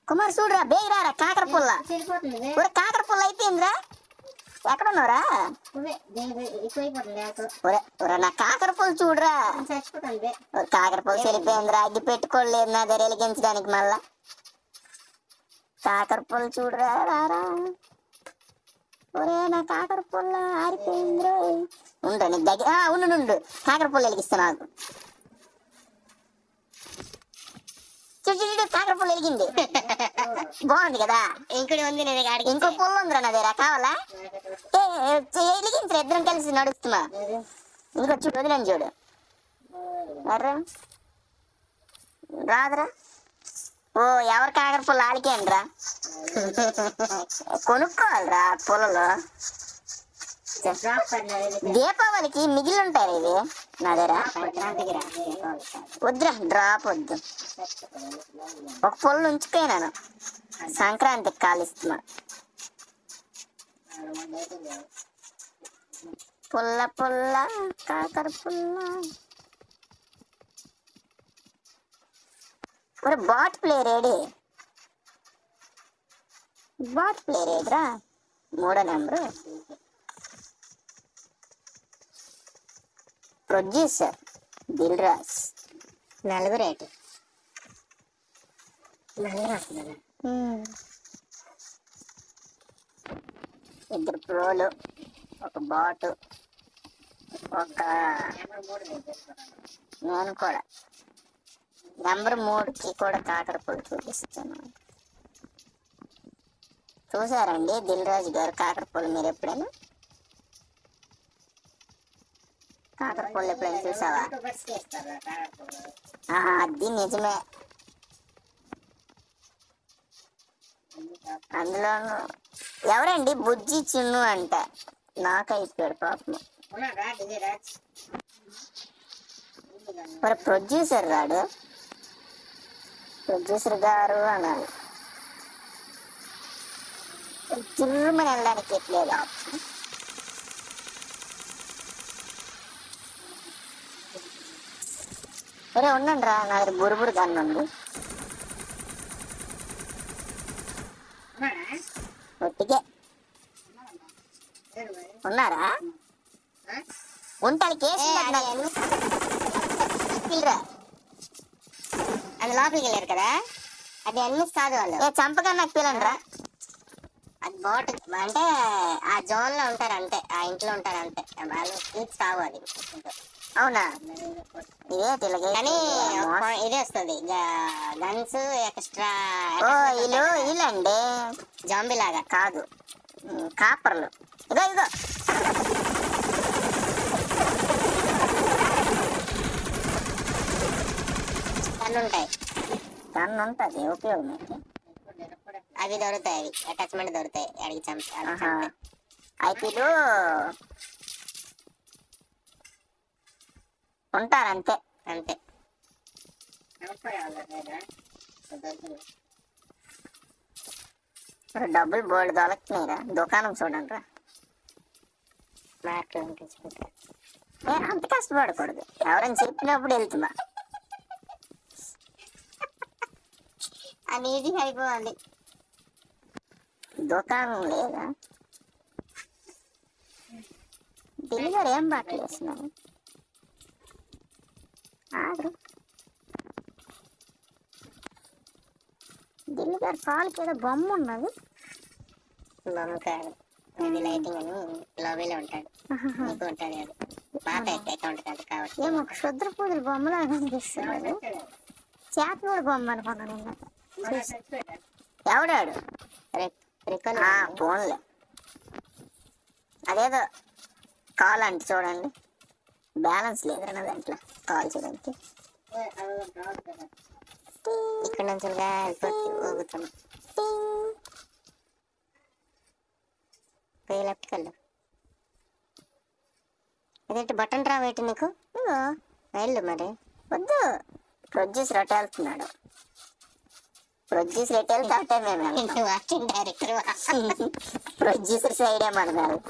కుమార్ చూడరా బేగిరారా కాకర పుల్ల చెడిపోతుంది బే. ఒరే కాకర పుల్ల అయిపోయిందిరా ఎక్కడున్నారా నువ్వే దే- దే- ఎక్కువైపోతుంది ఆకు. ఒరే ఒరే నా కాకర పుల్ల చూడరా చచ్చిపోతుంది బే. ఒరే కాకర పుల్ల చెడిపోయిందిరా అగ్గి పెట్టుకోలేదు నా దగ్గర వెలిగించడానికి మళ్ళా కాకర పుల్ల చూడరా రారా ఒరే నా కాకర పుల్ల ఆరిపోయిందిరా ఉండు నీకు దగ్గర ఆ, ఉండు ఉండు కాకర పుల్ల వెలిగిస్తా నాకు చూడు చూడు, చూడు కాకర పుల్ల వెలిగింది బాగుంది కదా ఇంకోటి ఉంది నీ దగ్గర ఆడికి ఇంకో పుల్ల ఉందిరా నా దగ్గర కావాలా ఏ, ఏ, వెలిగించరా ఇద్దరం కలిసి నడుస్తున్నా ఇంకో చూడు వదిలేను చూడు అర్రా రాదురా ఓ ఎవరి కాకర పుల్ల ఆడికేంద్రా కొనుక్కోవాలిరా పుల్లలు డ్రాప్ పడినది. దీపావళికి మిగిలి ఉంటాయి ఇవి నా దగ్గర సంక్రాంతికి రా. వద్దురా డ్రాప్ వద్దు ఒక పుల్ల ఉంచుకోయినాను సంక్రాంతికి కాలిస్తున్నా పుల్ల పుల్ల కాకర పుల్ల ఒరే bat play ready bat play రేదిరా మూడో నెంబరు ప్రొడ్యూసర్ దిల్ రాజ్ నలుగురు ఏంటి నలుగురు వస్తుంది ఇద్దరు ప్రోలు ఒక బాటు ఒక నేను కూడా నెంబర్ మూడుకి కూడా కాకర పొడి చూపిస్తాను చూసారండి దిల్ రాజు గారు కాకర పొడి మీరు ఎప్పుడైనా కాకర పొడి ఎప్పుడైనా చూసావా ఆహా, అది నిజమే అందులోను ఎవరండి బుజ్జి చిన్ను అంట నాకు అయిపోయాడు పాపం మరి ప్రొడ్యూసర్ రాడు ప్రొడ్యూసర్ గారు అనాలి చిరుమని వెళ్ళడానికి ఎట్లేదు ఆప్షన్ సరే ఉండండి రా నా దగ్గర బురుబురు గన్ను ఉంది ఒట్టిగే ఉన్నారా ఉంటాడు కేసు పిల్లరా అది లోపలికి వెళ్ళారు కదా అది ఎన్నిస్ కాదు వాళ్ళు ఏ చంపగా నాకు పిల్లండి రా అది బోట్ అంటే ఆ జోన్ లో ఉంటారు అంతే ఆ ఇంట్లో ఉంటారు అంతే వాళ్ళు స్పీచ్ కావు అది అవునా ఇదే తిలగే కానీ ఒక ఇది వస్తుంది గన్స్ ఎక్స్ట్రా ఓ ఇల్లు ఇల్లండి జాంబీ లాగా కాదు ఉమ్, కాపర్లు ఇదో ఇదో అన్ని ఉంటాయి దాన్ని ఉంటుంది ఉపయోగం ఏంటి? అవి దొరుకుతాయి అవి అటాచ్మెంట్ దొరుకుతాయి అడిగి చంపి అడిగి ఆహా చంపి. ఐపీలు ఉంటారు అంతే అంతే మరి డబ్బులు బోల్డ్ దొరకుతున్నాయిరా దుకాణం చూడండి రా మార్కెట్ తెచ్చుకుంటా ఏ అంత కష్టపడకూడదు ఎవరైనా చెప్పినప్పుడు వెళ్తున్నా అది ఈజీగా అయిపోవాలి దుకాణం లేదా ఢిల్లీ గారు ఏం బట్టలు వేస్తున్నారు ఆర్డర్ ఢిల్లీ గారు కాలుకి ఏదో బొమ్మ ఉన్నది నమ్మకాడు అది లైటింగ్ అని లాబీలో ఉంటాడు నీకు ఉంటాడు అది పాత అకౌంట్ కాదు కాబట్టి ఏమో క్షుద్ర పూజలు బొమ్మలా కనిపిస్తున్నది చేత కూడా బొమ్మ అనుకున్నాను నేను ఎవడాడు రికల్ ఆ, ఫోన్లే అదేదో కాల్ అంటే చూడండి బ్యాలెన్స్ లేదన్న దాంట్లో కాల్ చేయడానికి ఇక్కడ నుంచి వెళ్ళిపోతుంది ఊగుతున్నాం టింగ్. పోయి లెఫ్ట్కి వెళ్ళు అదేంటి బటన్ రా వేటి నీకు ఇదిగో, వెళ్ళు మరి వద్దు ప్రొడ్యూసర్ ఎటు వెళ్తున్నాడు ప్రొడ్యూసర్ ఎటు వెళ్తే అటే మేము వెళ్తాం. వాచింగ్ డైరెక్టర్ ప్రొడ్యూసర్ సైడే మనది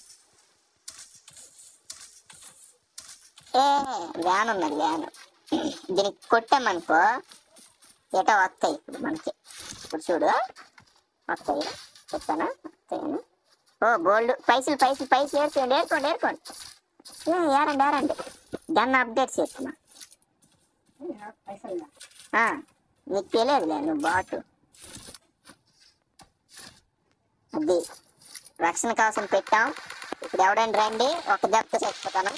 ఏ వ్యాన్ ఉన్నది వ్యాన్ దీనికి కొట్టామనుకో ఎటో వస్తాయి ఇప్పుడు మనకి ఇప్పుడు చూడు వస్తాయి చెప్తానా వస్తాయని ఓ బోల్డ్ పైసలు పైసలు పైసలు ఏర్కోండి ఏర్కోండి ఏర్కోండి ఏ, ఏరండి ఏరండి దాన్ని అప్డేట్ చేస్తున్నా పైసలు ఆ, నీకు తెలియదులే నువ్వు బాటు అది రక్షణ కవచం పెట్టాం ఇప్పుడు ఎవడండి రండి ఒక దెబ్బతో చచ్చిపోతాను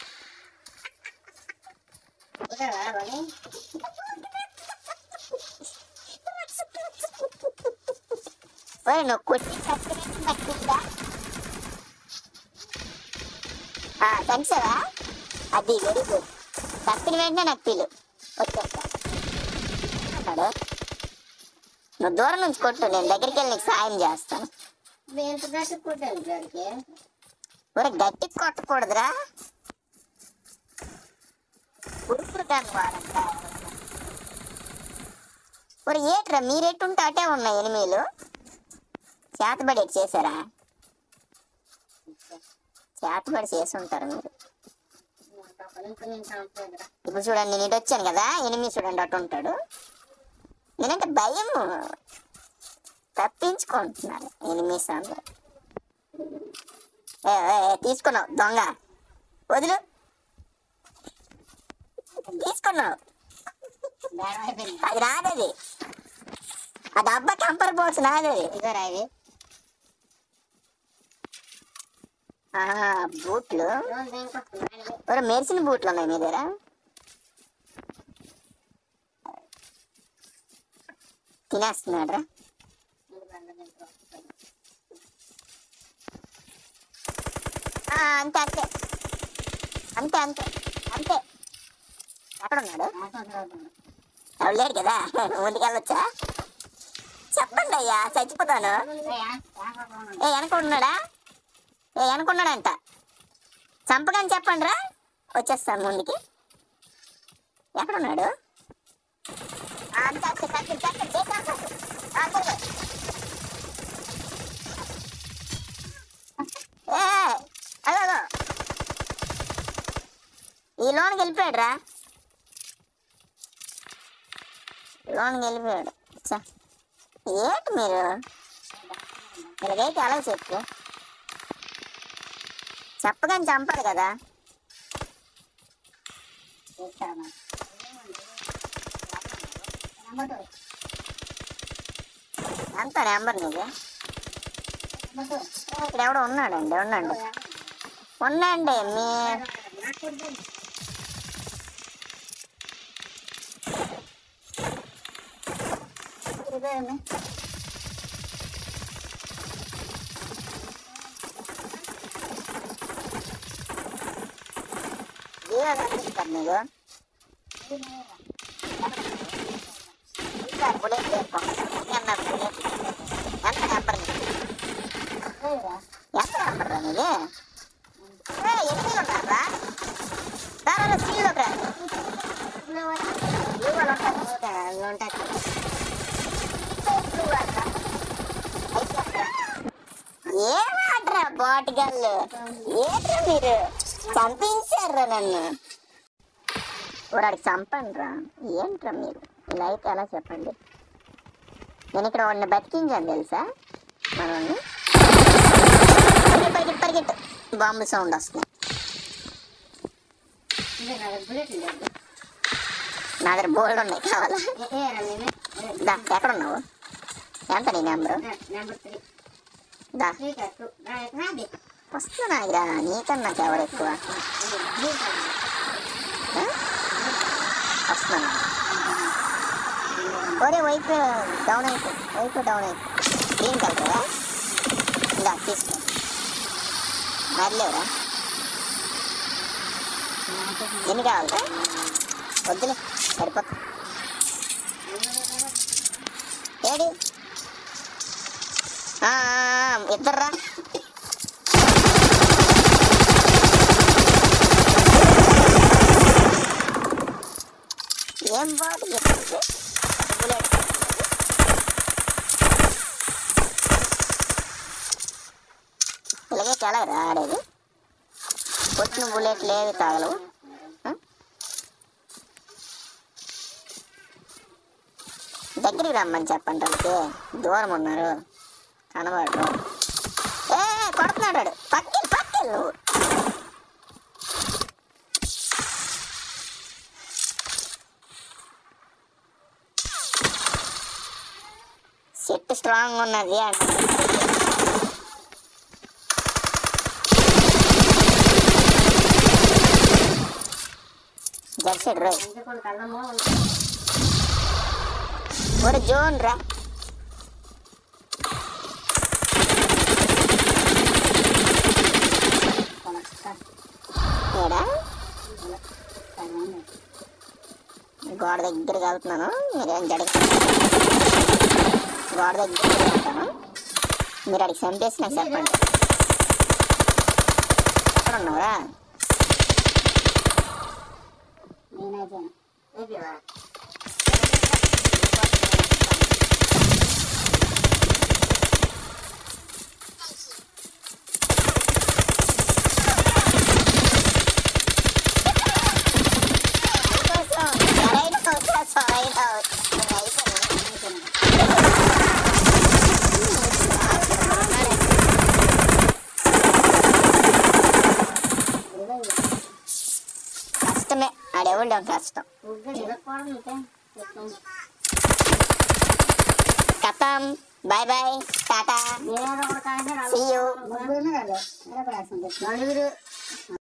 కుదరదా బలి ఓయ్ నువ్వు కొట్టి చచ్చిపోయినట్టు నాకు ఉందా? ఆ, కలిసావా అది వెరీ గుడ్ చచ్చిన వెంటనే నాకు పిలు వచ్చేస్తా అన్నాడు నువ్వు దూరం నుంచి కొట్టు నేను దగ్గరికి వెళ్ళి నీకు సాయం చేస్తాను ఎంత గట్టి కుట్టాలి దానికి ఒరే గట్టి కొట్టకూడదురా ఉరుకుడు దాన్ని వాడంట ఒరే ఏట్రా మీరెట్టుంటే అటే ఉన్నాయి ఎనిమిలు చేతబడి ఎటు చేశారా చేతబడి చేసి ఉంటారు మీరు నేను చంపలేదురా ఇప్పుడు చూడండి నేను ఇటు వచ్చాను కదా ఎనిమిది చూడండి అటు ఉంటాడు నేనంటే భయం తప్పించుకుంటున్నాను ఎనిమిస్ అందరూ ఏ, ఏ, ఏ, తీసుకున్నావు దొంగ వదులు తీసుకున్నావు బేడం అయిపోయింది అది నాదది అది అబ్బ కంపర్ బాక్స్ నాదది ఇదో రావి ఆహా, బూట్లు రోజు దేనికొస్తున్నాయి ఒరే మెరిసిన బూట్లు ఉన్నాయి మీ దగ్గర తినేస్తున్నాడు రా అంతే అంతే అంతే అంతే అంతే ఎక్కడ ఉన్నాడు ఎవరు లేడు కదా ముందుకెళ్ళొచ్చా చెప్పండి అయ్యా చచ్చిపోతాను ఏ వెనక ఉన్నాడా ఏ వెనక ఉన్నాడంట చంపగాని చెప్పండి రా వచ్చేస్తాను ముందుకి ఎక్కడ ఉన్నాడు ఆ, అంతే అంతే చక్కని చక్కని చేస్తాను ఏ అదో అదో ఈ లోన్కి వెళ్ళిపోయాడు రా లోన్కి వెళ్ళిపోయాడు చ్చ. ఏంటి మీరు ఇలాగైతే అలా చెప్పు చెప్పగానే చంపాలి కదా ఎంత నెంబర్ నీది ఇక్కడ ఎవడో ఉన్నాడండి ఉండండి ఉండండి మీ జీవో కనిపిస్తారు నీకు ఇంకా బుల్లెట్ లేకపో. ఎంత బుల్లెట్? ఎంత నెంబర్ నీది? ఎంత నెంబర్ రా నీది ఏ, ఎనిమిది ఉన్నారా దానిలో స్టీల్లోకి రా జీవోలు ఉంటాయి. ఏమాట్రా బాటిగల్లు ఏంట్రా మీరు చంపించారా నన్ను వాడికి చంపండి రా ఏంట్రా మీరు ఇలా అయితే ఎలా చెప్పండి నేను ఇక్కడ వాడిని బతికించాను తెలుసా మనల్ని పరిగెట్టు పరిగెట్టు బాంబు సౌండ్ వస్తుంది నా దగ్గర బోల్డ్ ఉన్నాయి కావాలా దా ఎక్కడ ఉన్నావు ఎంత నీ నెంబరు నెంబర్ త్రీ దా త్రీ టూ రాది వస్తున్నా ఇక నీకన్నా నాకు ఎవరు ఎక్కువ ఆ? వస్తున్నాను ఒరే వైపు డౌన్ అయిపో వైపు డౌన్ అయిపో దీనికి వెళ్తారా ఇందా తీసుకో మరలేవురా ఎన్ని కావాలరా వద్దులే సరిపోతా ఏడి ఆ, ఆ, ఆ, ఇద్దర్రా ఏం బాటు చెప్పింది బుల్లెట్ ఇలాగే చాలా ఆడేది కొట్టిన బుల్లెట్ లేదు తాగలవు ఆ? దగ్గర దగ్గరికి రమ్మని చెప్పండి వాళ్ళకి దూరం ఉన్నారు కనబడరు ఏ కొడుతున్నాడు వాడు. పక్కెళ్ళు పక్కెళ్ళు నువ్వు సెట్ స్ట్రాంగ్ ఉన్నది అంటే జర్సెడ్ రోయ్ ஒரு ஜோன் ரா ఏడా గోడ దగ్గరికి వెళ్తున్నాను మీరేం జడ గోడ దగ్గరికి వెళ్తాను మీరు అడిగి చంపేసి నాకు చెప్పండి ఎక్కడ ఉన్నారా కోసం రైడ్ అవుతా రైడ్ అవుట్ కష్టమే ఆడెవడం కష్టం కథం bye bye tata see you నలుగురు